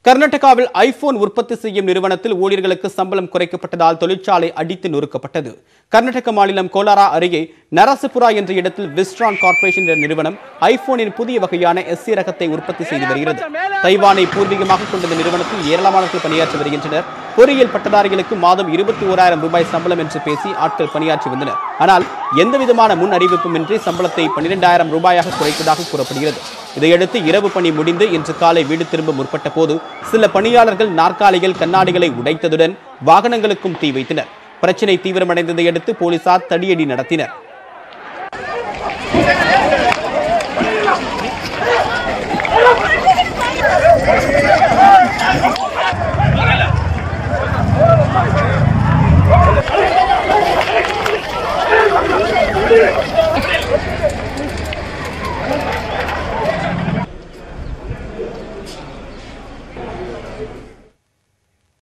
கர்நாடகாவில் ஐபோன் உற்பத்தி செய்யும் நிறுவனத்தில் ஊழியர்களுக்கு சம்பளம் குறைக்கப்பட்டதால் தொழிற்சாலை அடித்து நொறுக்கப்பட்டது கர்நாடக மாநிலம் கோலாரா அருகே நரசபுரா என்ற இடத்தில் விஸ்ட்ரான் கார்ப்பரேஷன் என்ற நிறுவனம் ஐபோனின் புதிய வகையான எஸ்சி ரகத்தை உற்பத்தி செய்து வருகிறது தைவானை பூர்வீகமாக கொண்ட இந்த நிறுவனத்தில் ஏராளமானவர்கள் பணியாற்றி வருகின்றனர் பொறியியல் பட்டதாரிகளுக்கு மாதம் இருபத்தி ஓராயிரம் ரூபாய் சம்பளம் என்று பேசி ஆட்கள் பணியாற்றி வந்தனர் ஆனால் எந்தவிதமான முன் அறிவிப்புமின்றி சம்பளத்தை பன்னிரெண்டாயிரம் ரூபாயாக குறைத்ததாக கூறப்படுகிறது இதையடுத்து இரவு பணி முடிந்து இன்று காலை வீடு திரும்ப முற்பட்ட போது சில பணியாளர்கள் நாற்காலிகள் கண்ணாடிகளை உடைத்ததுடன் வாகனங்களுக்கும் தீ வைத்தனர் பிரச்சினை தீவிரமடைந்ததை அடுத்து போலீசார் தடியடி நடத்தினர்